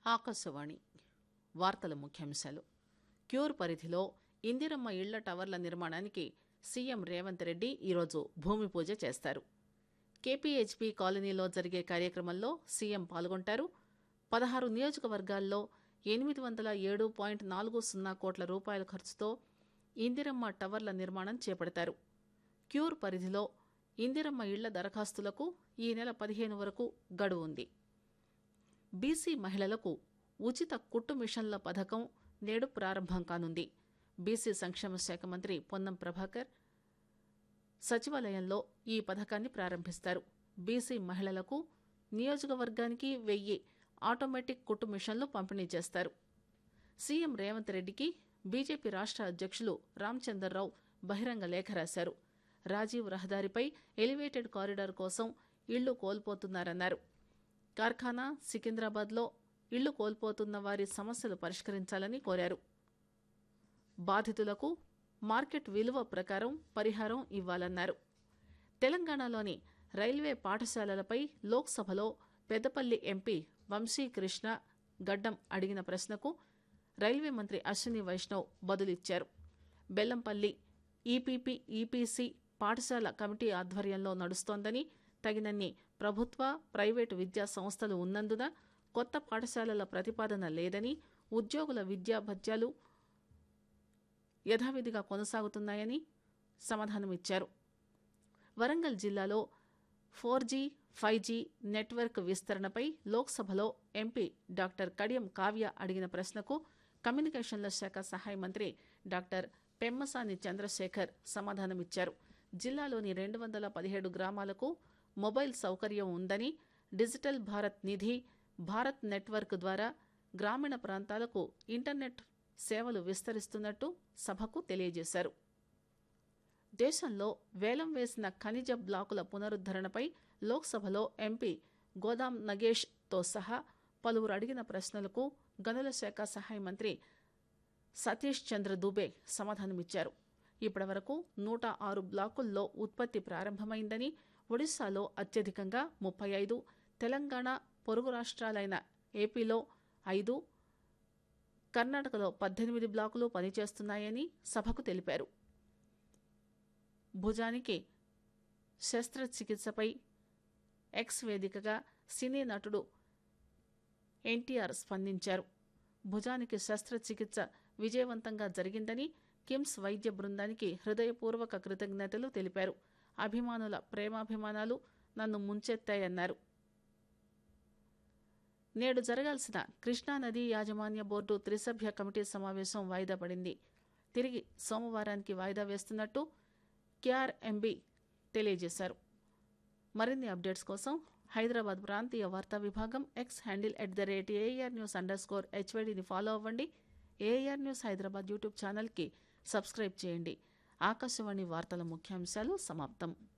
ఆకాశవాణి వార్తల ముఖ్యాంశాలు క్యూర్ పరిధిలో ఇందిరమ్మ ఇళ్ల టవర్ల నిర్మాణానికి సీఎం రేవంత్ రెడ్డి ఈరోజు భూమి పూజ చేస్తారు కేపీహెచ్పీ కాలనీలో జరిగే కార్యక్రమంలో సీఎం పాల్గొంటారు పదహారు నియోజకవర్గాల్లో ఎనిమిది వందల ఏడు పాయింట్ నాలుగు సున్నా కోట్ల రూపాయల ఖర్చుతో ఇందిరమ్మ టవర్ల నిర్మాణం చేపడతారు క్యూర్ పరిధిలో ఇందిరమ్మ ఇళ్ల దరఖాస్తులకు ఈ నెల పదిహేను వరకు గడువు ఉంది బీసీ మహిళలకు ఉచిత కుట్టు మిషన్ల పథకం నేడు ప్రారంభం కానుంది బీసీ సంక్షేమ శాఖ మంత్రి పొన్నం ప్రభాకర్ సచివాలయంలో ఈ పథకాన్ని ప్రారంభిస్తారు బీసీ మహిళలకు నియోజకవర్గానికి వెయ్యి ఆటోమేటిక్ కుట్టు మిషన్లు పంపిణీ చేస్తారు సీఎం రేవంత్ రెడ్డికి బీజేపీ రాష్ట్ర అధ్యక్షులు రామచందర్రావు బహిరంగ లేఖ రాశారు రాజీవ్ రహదారిపై ఎలివేటెడ్ కారిడార్ కోసం ఇళ్లు కోల్పోతున్నారన్నారు కార్ఖానా సికింద్రాబాద్లో ఇళ్లు కోల్పోతున్న వారి సమస్యలు పరిష్కరించాలని కోరారు బాధితులకు మార్కెట్ విలువ ప్రకారం పరిహారం ఇవ్వాలన్నారు తెలంగాణలోని రైల్వే పాఠశాలలపై లోక్సభలో పెద్దపల్లి ఎంపీ వంశీకృష్ణ గడ్డం అడిగిన ప్రశ్నకు రైల్వే మంత్రి అశ్విని వైష్ణవ్ బదులిచ్చారు బెల్లంపల్లి ఈపీపీ ఈపీసీ పాఠశాల కమిటీ ఆధ్వర్యంలో నడుస్తోందని తగినన్ని ప్రభుత్వ ప్రైవేటు విద్యా సంస్థలు ఉన్నందున కొత్త పాఠశాలల ప్రతిపాదన లేదని ఉద్యోగుల విద్యాభత్యాలు యథావిధిగా కొనసాగుతున్నాయని సమాధానమిచ్చారు వరంగల్ జిల్లాలో four G five G network విస్తరణపై లోక్సభలో ఎంపీ డాక్టర్ కడియం కావ్య అడిగిన ప్రశ్నకు కమ్యూనికేషన్ల శాఖ సహాయ మంత్రి డాక్టర్ పెమ్మసాని చంద్రశేఖర్ సమాధానమిచ్చారు జిల్లాలోని రెండు వందల పదిహేడు గ్రామాలకు మొబైల్ సౌకర్యం ఉందని డిజిటల్ భారత్ నిధి భారత్ నెట్వర్క్ ద్వారా గ్రామీణ ప్రాంతాలకు ఇంటర్నెట్ సేవలు విస్తరిస్తున్నట్టు సభకు తెలియజేశారు దేశంలో వేలం వేసిన ఖనిజ బ్లాకుల పునరుద్దరణపై లోక్సభలో ఎంపీ గోదాం నగేష్తో సహా పలువురు అడిగిన ప్రశ్నలకు గనుల శాఖ సహాయ మంత్రి సతీష్ చంద్ర దూబే సమాధానమిచ్చారు ఇప్పటివరకు నూట ఆరు బ్లాకుల్లో ఉత్పత్తి ప్రారంభమైందని ఒడిశాలో అత్యధికంగా ముప్పై ఐదు తెలంగాణ పొరుగు రాష్ట్రాలైన ఏపీలో ఐదు కర్ణాటకలో పద్దెనిమిది బ్లాకులు పనిచేస్తున్నాయని సభకు తెలిపారు భుజానికి శస్త్రచికిత్సపై ఎక్స్ వేదికగా సినీ నటుడు ఎన్టీఆర్ స్పందించారు భుజానికి శస్త్రచికిత్స విజయవంతంగా జరిగిందని కిమ్స్ వైద్య బృందానికి హృదయపూర్వక కృతజ్ఞతలు తెలిపారు అభిమానుల ప్రేమాభిమానాలు నన్ను ముంచెత్తాయన్నారు నేడు జరగాల్సిన కృష్ణానదీ యాజమాన్య బోర్డు త్రిసభ్య కమిటీ సమావేశం వాయిదా పడింది తిరిగి సోమవారానికి వాయిదా వేస్తున్నట్టు కేఆర్ఎంబి తెలియజేశారు మరిన్ని అప్డేట్స్ కోసం హైదరాబాద్ ప్రాంతీయ వార్తా విభాగం X handle at the rate AR news underscore హెచ్వైడిని ఫాలో అవ్వండి ఏఆర్ న్యూస్ హైదరాబాద్ యూట్యూబ్ ఛానల్కి సబ్స్క్రైబ్ చేయండి ఆకాశవాణి వార్తల ముఖ్యాంశాలు సమాప్తం